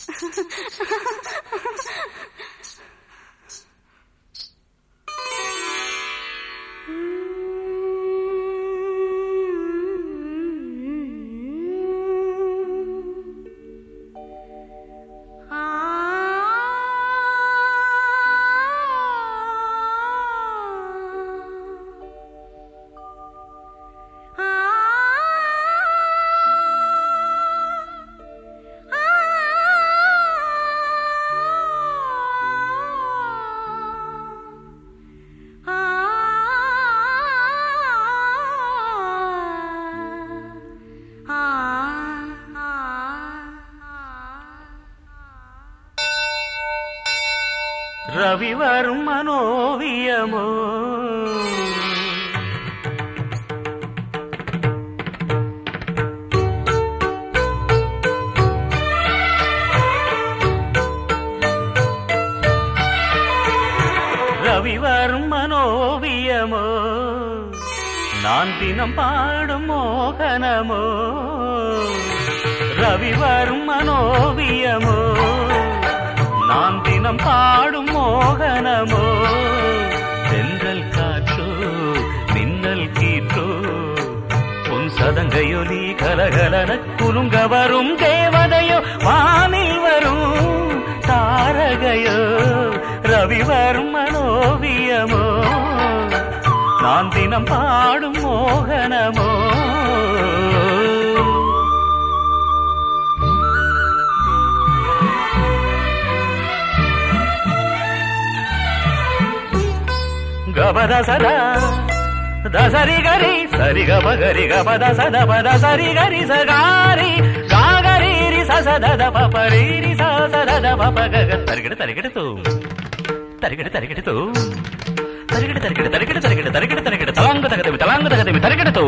ரவி வரும் மனோவியமோ ரவி வரும் மனோவியமோ நான் தினம் பாடும் மோகனமோ ரவி வரும் மனோவியமோ நான் தினம் பாடும் மோகனமோ தென்றல் காற்றோ மின்னல் கீற்றோ உன் சதங்கையொலி கலகலன குலுங்க வரும் தேவதையோ வானில் வரும் தாரகையோ ரவி வரும் மனோவியமோ நான் தினம் பாடும் மோகனமோ గబద సద దసరి గరి సరి గబ గరి గబద సద పద సరి గరి సగారి గాగరి సద పపరి సద పప గగ తరిగిడ తరిగిడతూ తరిగిడ తరిగిడతూ తరిగిడ తరిగిడ తరిగిడ తరిగిడ తరిగిడ తరిగిడ తలాంగ తగదమి తలాంగ తగదమి తరిగిడతూ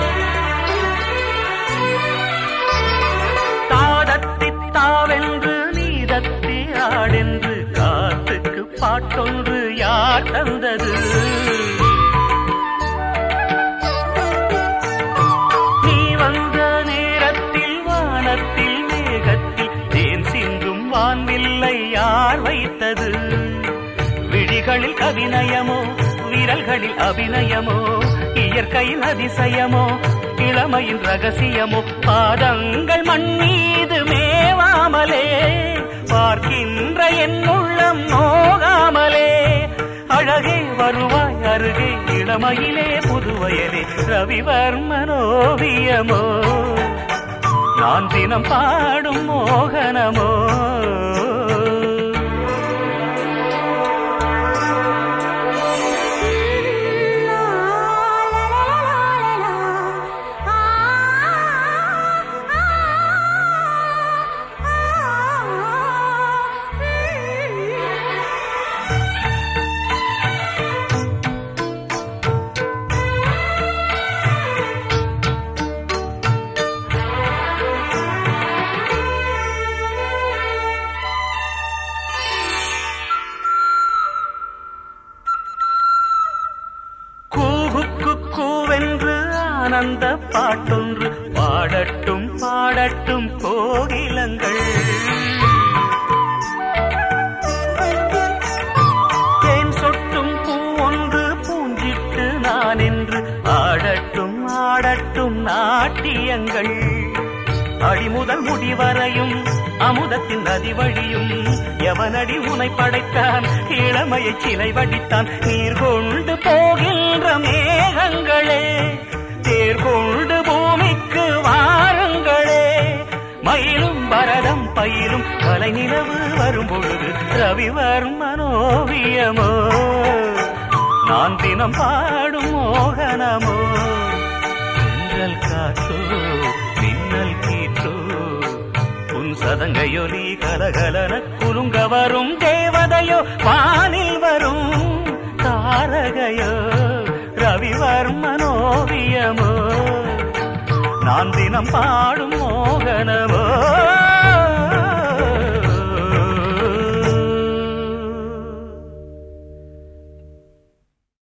தாதத்தி தாவென்று நீதத்தி ஆடென்று காத்துக்கு பாட்டொன்று யார் தந்தது நீ வந்த நேரத்தில் வானத்தில் மேகத்தில் தேன் சிந்தும் வான்வில்லை யார் வைத்தது விழிகளில் அபிநயமோ விரல்களில் அபிநயமோ இயற்கையின் அதிசயமோ இளமையின் ரகசியமோ பாதங்கள் மண் மீது மேவாமலே பார்க்கின்ற என் உள்ளம் நோகாமலே அழகே வருவாய் அருகே இளமையிலே புதுவயலே ரவிவர்மனோவியமோ நான் தினம் பாடும் மோகனமோ கூகுக்கு கூவென்று ஆனந்த பாட்டொன்று பாடட்டும் பாடட்டும் கோகிலங்கள் தேன் சொட்டும் பூ ஒன்று பூஞ்சிட்டு நான் என்று ஆடட்டும் ஆடட்டும் நாட்டியங்கள் அடிமுதல் முடிவரையும் அமுதத்தின் நதி வழியும் எவனடி உனை படைத்தான் இளமையை சிலை வடித்தான் நீர் கொண்டு போகின்ற மேகங்களே தேர் கொண்டு பூமிக்கு வாருங்களே மயிலும் பரதம் பயிலும் கலை நிலவு வரும் பொழுது ரவிவர்ம மனோவியமோ நான் தினம் பாடும் மோகனமோ தென்றல் காற்றோ மின்னல் கீற்றோ உன் சதங்கையொலி கலகலன குலுங்க வரும் தேவதையோ வானில் வரும் தாரகையோ ரவிவர்மனோவியமோ நான் தினம் பாடும் மோகனமோ